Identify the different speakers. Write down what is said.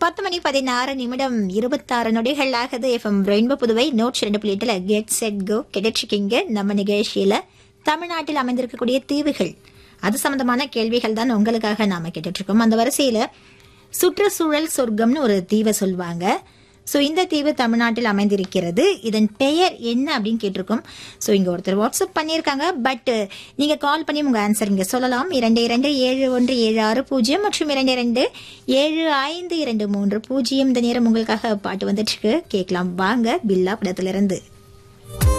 Speaker 1: பத்து மணி பதினாறு நிமிடம் இருபத்தாறு நொடிகள் ஆகுது எஃப்எம் ரெயின்போ புதுவை நோட் ரெண்டு புள்ளிட்டுல கெட் செட் கோ கிடைச்சிருக்கீங்க நம்ம நிகழ்ச்சியில தமிழ்நாட்டில் அமைந்திருக்கக்கூடிய தீவுகள் அது சம்பந்தமான கேள்விகள் தான் உங்களுக்காக நாம கேட்டுட்டு இருக்கோம் அந்த வரிசையில சுற்றுச்சூழல் சொர்க்கம்னு ஒரு தீவை சொல்லுவாங்க ஸோ இந்த தீவு தமிழ்நாட்டில் அமைந்திருக்கிறது இதன் பெயர் என்ன அப்படின்னு கேட்டிருக்கோம் ஸோ இங்க ஒருத்தர் வாட்ஸ்அப் பண்ணியிருக்காங்க பட் நீங்க கால் பண்ணி உங்க ஆன்சர் இங்க சொல்லலாம் இரண்டு இரண்டு ஏழு ஒன்று ஏழு ஆறு பூஜ்ஜியம் மற்றும் இரண்டு இரண்டு ஏழு ஐந்து இரண்டு மூன்று பூஜ்ஜியம் இந்த நேரம் உங்களுக்காக பாட்டு வந்துட்டு இருக்கு கேட்கலாம் வாங்க பில்லா படத்திலிருந்து